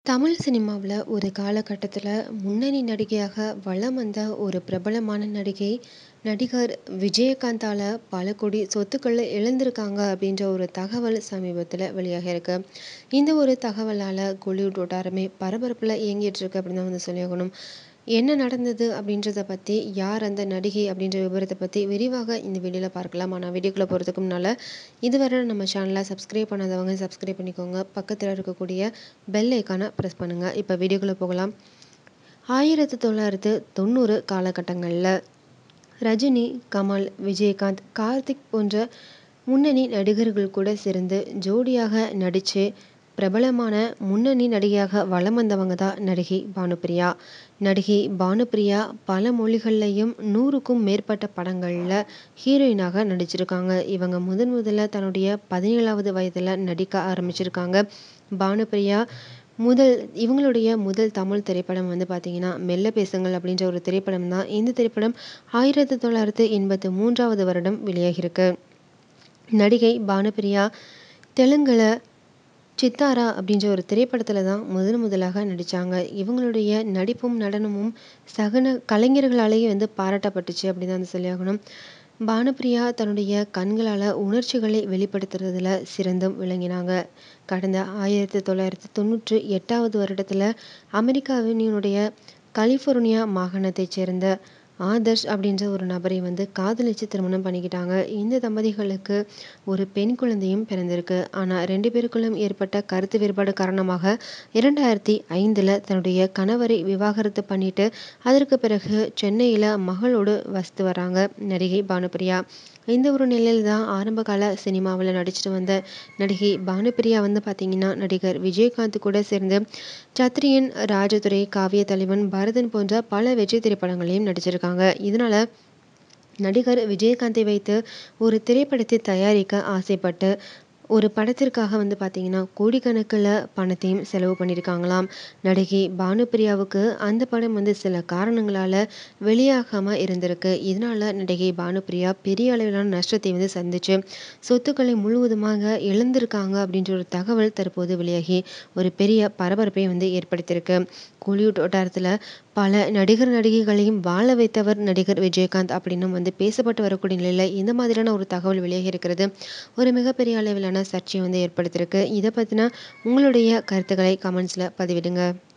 தமிழ் சினிமாவுல ஒரு காலகட்டத்தில முன்னணி நடிகையாக வலம் வந்த ஒரு பிரபலமான நடிகை, நடிகர் விஜயகாந்தால பல கோடி சொத்துக்கள இழந்திருக்காங்க அப்படின்ற ஒரு தகவல் சமீபத்தில வெளியாகியிருக்கு. இந்த ஒரு தகவலால கோலிவுட் வட்டாரமே பரபரப்புல இயங்கிட்டு இருக்கு அப்படின்னு தான் வந்து சொல்லியாகணும். என்ன நடந்தது அப்படின்றத பத்தி, யார் அந்த நடிகை அப்படின்ற விவரத்த பத்தி விரிவாக இந்த வீடியோல பார்க்கலாம். ஆனா வீடியோக்குள்ள போறதுக்கு முன்னால, இதுவரை நம்ம சேனல சப்ஸ்கிரைப் பண்ணாதவங்க சப்ஸ்கிரைப் பண்ணிக்கோங்க. பக்கத்தில இருக்கக்கூடிய பெல் ஐகான பிரஸ் பண்ணுங்க. இப்ப வீடியோக்குள்ள போகலாம். 1990 காலகட்டங்கள்ல ரஜினி, கமல், விஜயகாந்த், கார்த்திக் போன்ற முன்னணி நடிகர்கள் கூட சேர்ந்து ஜோடியாக நடிச்சு பிரபலமான முன்னணி நடிகையாக வலம் வந்தவங்க தான் நடிகை பானுப்பிரியா. நடிகை பானுப்பிரியா பல மொழிகள்லயும் 100க்கும் மேற்பட்ட படங்கள்ல ஹீரோயினாக நடிச்சிருக்காங்க. இவங்க முதன் முதல்ல தன்னுடைய 17வது வயதில நடிக்க ஆரம்பிச்சிருக்காங்க. பானுப்பிரியா முதல் இவங்களுடைய முதல் தமிழ் திரைப்படம் வந்து பார்த்தீங்கன்னா, மெல்ல பேசுங்கள் அப்படின்ற ஒரு திரைப்படம் தான். இந்த திரைப்படம் 1983வது வருடம் வெளியாகியிருக்கு. நடிகை பானுப்பிரியா தெலுங்குல சித்தாரா அப்படின்ற ஒரு திரைப்படத்தில தான் முதன் முதலாக நடிச்சாங்க. இவங்களுடைய நடிப்பும், நடனமும் சக கலைஞர்களாலேயே வந்து பாராட்டப்பட்டுச்சு அப்படின்னு தான் வந்து சொல்லியாகணும். பானுப்பிரியா தன்னுடைய கண்களால உணர்ச்சிகளை வெளிப்படுத்துறதுல சிறந்தும் விளங்கினாங்க. கடந்த 1998வது வருடத்தில அமெரிக்காவினுடைய கலிபோர்னியா மாகாணத்தைச் சேர்ந்த ஆதர்ஷ் அப்படின்ற ஒரு நபரை வந்து காதலிச்சு திருமணம் பண்ணிக்கிட்டாங்க. இந்த தம்பதிகளுக்கு ஒரு பெண் குழந்தையும் பிறந்திருக்கு. ஆனா 2 பேருக்குள்ளும் ஏற்பட்ட கருத்து வேறுபாடு காரணமாக 2005ல தன்னுடைய கணவரை விவாகரத்து பண்ணிட்டு, அதற்கு பிறகு சென்னையில மகளோடு வசித்து வராங்க நடிகை பானுப்பிரியா. இந்த ஒரு நிலையில தான் ஆரம்பகால சினிமாவுல நடிச்சிட்டு வந்த நடிகை பானுப்பிரியா வந்து பார்த்தீங்கன்னா, நடிகர் விஜயகாந்த் கூட சேர்ந்து சத்ரியன், ராஜதுரை, காவியத்தலைவன், பரதன் போன்ற பல வெற்றி திரைப்படங்கள்லயும் நடிச்சிருக்காங்க. இதனால நடிகர் விஜயகாந்தை வைத்து ஒரு திரைப்படத்தை தயாரிக்க ஆசைப்பட்டு, ஒரு படத்திற்காக வந்து பார்த்தீங்கன்னா, கோடிக்கணக்குல பணத்தையும் செலவு பண்ணியிருக்காங்களாம். நடிகை பானுப்பிரியாவுக்கு அந்த படம் வந்து சில காரணங்களால வெளியாகாம இருந்திருக்கு. இதனால நடிகை பானுப்பிரியா பெரிய அளவிலான நஷ்டத்தை வந்து சந்திச்சு, சொத்துக்களை முழுவதுமாக இழந்திருக்காங்க அப்படின்ற ஒரு தகவல் தற்போது வெளியாகி, ஒரு பெரிய பரபரப்பை வந்து ஏற்படுத்தியிருக்கு. கோலிவுட் வட்டாரத்தில பல நடிகர், நடிகைகளையும் வாழ வைத்தவர் நடிகர் விஜயகாந்த் அப்படின்னும் வந்து பேசப்பட்டு வரக்கூடிய நிலையில இந்த மாதிரியான ஒரு தகவல் வெளியாகி இருக்கிறது, ஒரு மிகப்பெரிய அளவிலான சர்ச்சையை வந்து ஏற்படுத்தியிருக்கு. இத பத்தின உங்களுடைய கருத்துக்களை கமெண்ட்ஸ்ல பதிவிடுங்க.